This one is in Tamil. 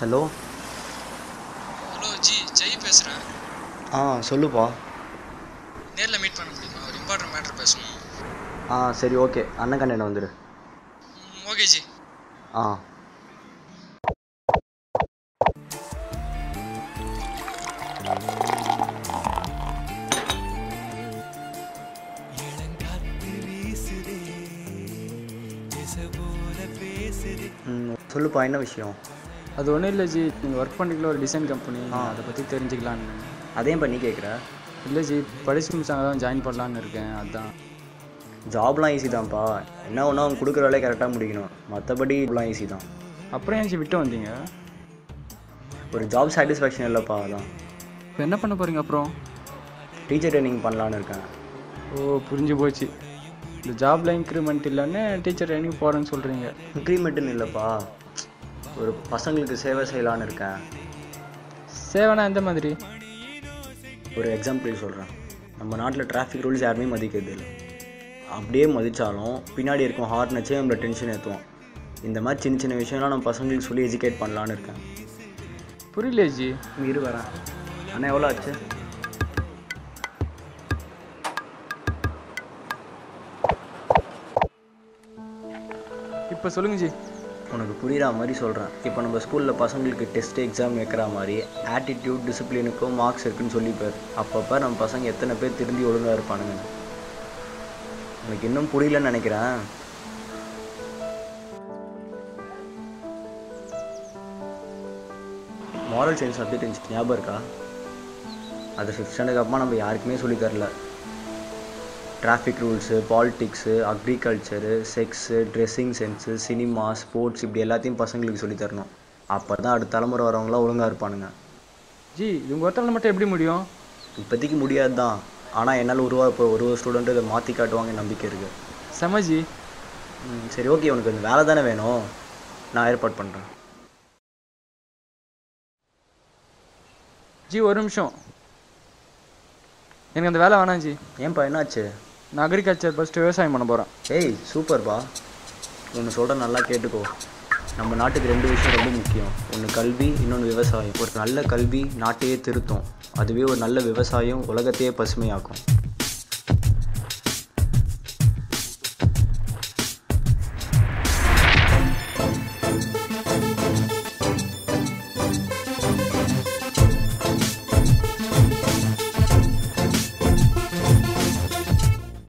ஹலோ ஹலோ ஜி ஜெய் பேசுகிறேன் ஆ சொல்லுப்பா நேரில் மீட் பண்ண முடியுமா ஒரு இம்பார்ட்டன்ட் மேட்ரு பேசணும் ஆ சரி ஓகே அண்ணன் கண்ணையில் வந்துடு ம், ஓகே ஜி ஆ ம், சொல்லுப்பா என்ன விஷயம் அது ஒன்றும் இல்லை ஜி நீங்கள் ஒர்க் பண்ணிக்கல ஒரு டிசைன் கம்பெனி அதை பற்றி தெரிஞ்சுக்கலான்னு அதையும் பண்ணி கேட்குற இல்லை ஜி படிச்சு முடிச்சாங்க தான் ஜாயின் பண்ணலான்னு இருக்கேன் அதான் ஜாப்லாம் ஈஸி தான்ப்பா என்ன ஒன்றா அவங்க கொடுக்குற வேலையை கரெக்டாக முடிக்கணும் மற்றபடி இதெல்லாம் ஈஸி தான் அப்புறம் ஏன் ஜி விட்டு வந்தீங்க ஒரு ஜாப் சாட்டிஸ்ஃபேக்ஷன் இல்லைப்பா அதான் இப்போ என்ன பண்ண போகிறீங்க அப்புறம் டீச்சர் ட்ரைனிங் பண்ணலான்னு இருக்கேன் ஓ புரிஞ்சு போச்சு இந்த ஜாப்ல இன்க்ரிமெண்ட் இல்லைன்னு டீச்சர் ட்ரைனிங் போகிறேன்னு சொல்கிறீங்க இன்க்ரிமெண்ட்டுன்னு இல்லைப்பா ஒரு பசங்களுக்கு சேவை செய்யலான்னு இருக்கேன் சேவனா எந்த மாதிரி ஒரு எக்ஸாம்பிள் சொல்கிறேன் நம்ம நாட்டில் டிராஃபிக் ரூல்ஸ் யாருமே மதிக்கிறது இல்லை அப்படியே மதித்தாலும் பின்னாடி இருக்கும் ஹார்ன் வச்சே நம்மளை டென்ஷன் ஏற்றுவோம் இந்த மாதிரி சின்ன சின்ன விஷயம்லாம் நம்ம பசங்களுக்கு சொல்லி எஜுகேட் பண்ணலான்னு இருக்கேன் புரியல ஜி இரு வரேன் அண்ணா எவ்வளோ ஆச்சு இப்போ சொல்லுங்க ஜி உனக்கு புரியுற மாதிரி சொல்கிறேன் இப்போ நம்ம ஸ்கூலில் பசங்களுக்கு டெஸ்ட் எக்ஸாம் வைக்கிற மாதிரி ஆட்டிடியூட் டிசிப்ளினுக்கும் மார்க்ஸ் இருக்குன்னு சொல்லிப்பார் அப்பப்போ நம்ம பசங்க எத்தனை பேர் திருந்தி ஒழுங்காக இருப்பானுங்கன்னு உனக்கு இன்னும் புரியலன்னு நினைக்கிறேன் மாரல் சயின்ஸ் சப்ஜெக்ட் இருந்துச்சு ஞாபகம் இருக்கா அது ஃபிஃப்த் ஸ்டாண்டர்ட் அப்புறமா நம்ம யாருக்குமே சொல்லித் தரல traffic rules politics agriculture sex dressing sense cinema sports இப்படி எல்லாத்தையும் பசங்களுக்கு சொல்லித் தரணும் அப்போ தான் அடுத்த தலைமுறை வரவங்களாம் ஒழுங்காக இருப்பானுங்க ஜி இவங்க ஒருத்தவங்க மட்டும் எப்படி முடியும் இப்போதைக்கு முடியாது தான் ஆனால் என்னால் உருவா இப்போ ஒரு ஒரு ஸ்டூடெண்ட்டு இதை மாற்றி காட்டுவாங்க நம்பிக்கை இருக்குது செம ஜி சரி ஓகே உனக்கு இந்த வேலை தானே வேணும் நான் ஏற்பாடு பண்ணுறேன் ஜி ஒரு நிமிஷம் எனக்கு அந்த வேலை வேணாம் ஜி ஏன்பா என்னாச்சு நான் அக்ரிகல்ச்சர் ஃபஸ்ட்டு விவசாயம் பண்ண போகிறேன் ஏய் சூப்பர்ப்பா ஒன்று சொல்கிற நல்லா கேட்டுக்கோ நம்ம நாட்டுக்கு ரெண்டு விஷயம் ரொம்ப முக்கியம் ஒன்று கல்வி இன்னொன்று விவசாயம் ஒரு நல்ல கல்வி நாட்டையே திருத்தும் அதுவே ஒரு நல்ல விவசாயம் உலகத்தையே பசுமையாக்கும்